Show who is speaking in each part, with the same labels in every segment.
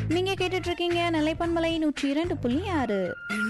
Speaker 1: நீங்க கேட்டுட்டு இருக்கீங்க நிலைப்பன்மலை நூற்றி இரண்டு புள்ளி ஆறு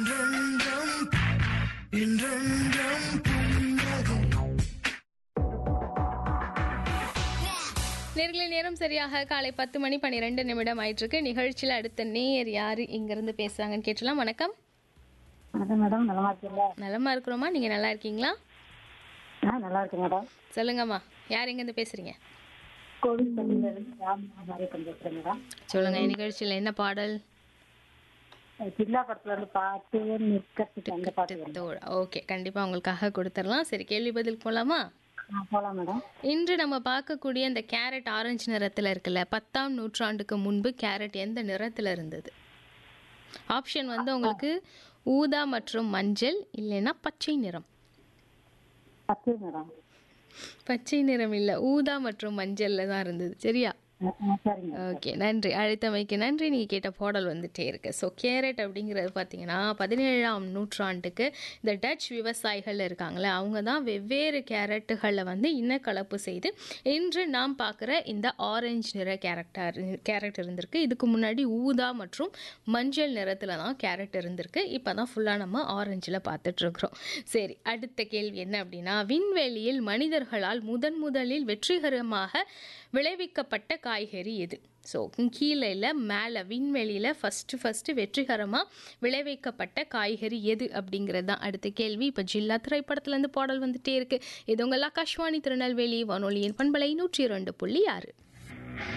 Speaker 2: நேர்களை நேரம் சரியாக காலை பத்து மணி பன்னிரெண்டு நிமிடம் ஆயிட்டிருக்கு நிகழ்ச்சியில் அடுத்த நேர் யாரு இங்கிருந்து பேசுறாங்கன்னு கேட்டலாம் வணக்கம்
Speaker 3: வணக்கம் மேடம் நலமா இருக்கீங்களா
Speaker 2: நலமா இருக்கிறோமா நீங்க நல்லா இருக்கீங்களா
Speaker 3: ஆ நல்லா இருக்கு மேடம்
Speaker 2: சொல்லுங்கம்மா யார் எங்கேருந்து பேசுறீங்க
Speaker 3: கோவில் பள்ளியில இருந்து ராம் மாரியப்பன் பேசுறேன் மேடம்
Speaker 2: சொல்லுங்க நிகழ்ச்சியில் என்ன பாடல்
Speaker 3: ஜில்லா படத்துல இருந்து பாட்டு நிற்கிறதுக்கு அந்த பாட்டு வேணும்.
Speaker 2: ஓகே கண்டிப்பா உங்களுக்காக கொடுத்துடலாம் சரி கேள்வி பதில் போலாமா
Speaker 3: ஆ போலாம் மேடம்
Speaker 2: இன்று நம்ம பார்க்கக்கூடிய இந்த கேரட் ஆரஞ்சு நிறத்தில் இருக்குல்ல பத்தாம் நூற்றாண்டுக்கு முன்பு கேரட் எந்த நிறத்தில் இருந்தது ஆப்ஷன் வந்து உங்களுக்கு ஊதா மற்றும் மஞ்சள் இல்லைன்னா பச்சை நிறம்
Speaker 3: பத்து மேடம்
Speaker 2: பச்சை நிறம் இல்லை ஊதா மற்றும் மஞ்சள்ல தான் இருந்தது சரியா
Speaker 3: ஆ, ஆ, சரிங்க
Speaker 2: ஓகே நன்றி அழைத்தமைக்கு நன்றி நீங்கள் கேட்ட பாடல் வந்துட்டே இருக்கு ஸோ கேரட் அப்படிங்கிறது பார்த்தீங்கன்னா பதினேழாம் நூற்றாண்டுக்கு இந்த டச் விவசாயிகள் இருக்காங்களே அவங்க தான் வெவ்வேறு கேரட்டுகளை வந்து இனக்கலப்பு செய்து இன்று நாம் பார்க்குற இந்த ஆரஞ்சு நிற கேரக்டர் கேரட் இருந்திருக்கு இதுக்கு முன்னாடி ஊதா மற்றும் மஞ்சள் நிறத்தில் தான் கேரட் இருந்திருக்கு இப்போ தான் ஃபுல்லாக நம்ம ஆரஞ்சில் பார்த்துட்ருக்குறோம் சரி அடுத்த கேள்வி என்ன அப்படின்னா விண்வெளியில் மனிதர்களால் முதன் முதலில் வெற்றிகரமாக விளைவிக்கப்பட்ட காய்கறி எது ஸோ கீழே இல்லை மேலே விண்வெளியில் ஃபஸ்ட்டு ஃபஸ்ட்டு வெற்றிகரமாக விளைவிக்கப்பட்ட காய்கறி எது அப்படிங்கிறது தான் அடுத்த கேள்வி இப்போ ஜில்லா திரைப்படத்துலேருந்து பாடல் வந்துட்டே இருக்கு இது உங்கள் ஆகாஷ்வாணி திருநெல்வேலி வானொலியின் பண்பலை நூற்றி இரண்டு புள்ளி ஆறு